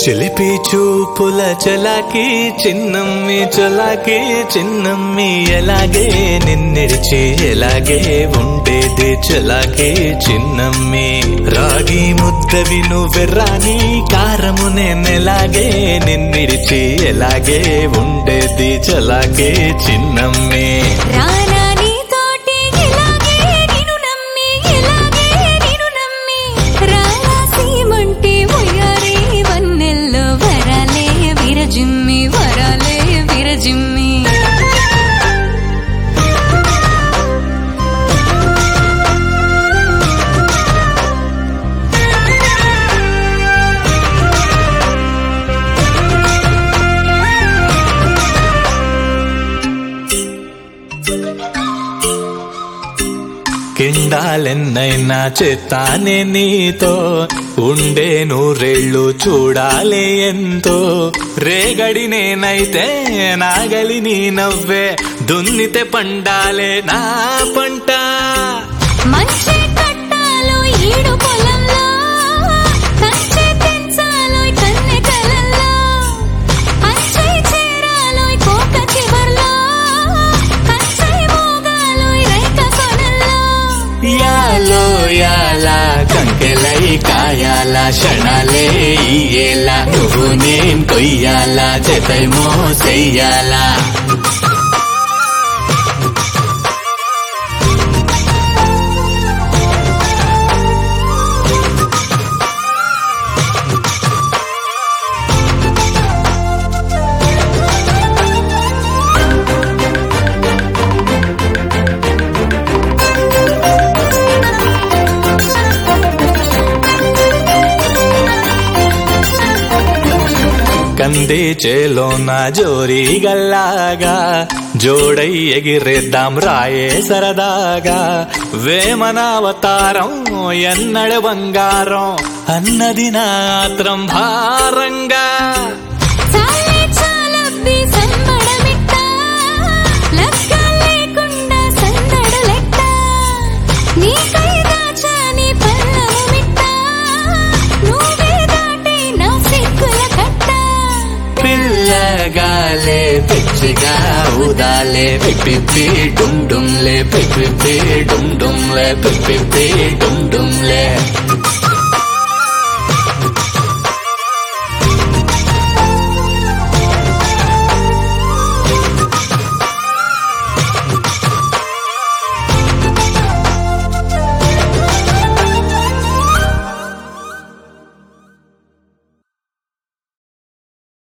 చిలిపి చూపుల చలాకి చిన్నమ్మి చలాకి చిన్నమ్మి ఎలాగే నిన్నిడిచి ఎలాగే ఉండేది చలాకి చిన్నమ్మి రాగి ముద్దవి నువ్వెర్రాని కారము నేనెలాగే నిన్నిడిచి ఎలాగే ఉండేది చలాకే చిన్నమ్మి రానా నీతోటి ఇలాగే నిన్ను నమ్మి ఇలాగే నిన్ను నమ్మి రాలాసీమంటే ఉయ్యారే వన్నెల్లో వరాలే విరజిమ్మి వరాలే విరజిమ్మి కిండాలెన్నైనా చెత్తానే నీతో ఉండే నూరేళ్ళు చూడాలే ఎంతో రేగడి నేనైతే నాగలి నీ నవ్వే దున్నితే పండాలే నా పంట మంచి కట్టాలో ఈడు పొలంలో కంచె పెంచాలో కన్నె కలల్లో అంచై చేరాలో కోక చివర్లో కంచై మోగాలో రేఖ సొనల్లో యాలో యాలా కంకెలై కాయాల క్షణాలే ఇయ్యేలా నువ్వు నేను కొయ్యాలా జతైమో చెయ్యాలా కంది చేలోన జోరి గల్లాగా జోడై ఎగిరేద్దాం రాయే సరదాగా వేమనావతారం ఎన్నడ బంగారం అన్నది నాత్రం భారంగా చాలే చాలబ్బి సంబడమిట్ట లెక్క లేకుండా సందడు లెక్క నీకై దాచాని పల్లము మిట్ట నువ్వే దాటి నా సిక్కుల కట్ట పిల్లగాలే పిచ్చిగా ఊదాలే పిప్పి డుమ్ డుమ్లే పిప్పి డుమ్ డుమ్లే పిప్పి డుమ్ డుమ్లే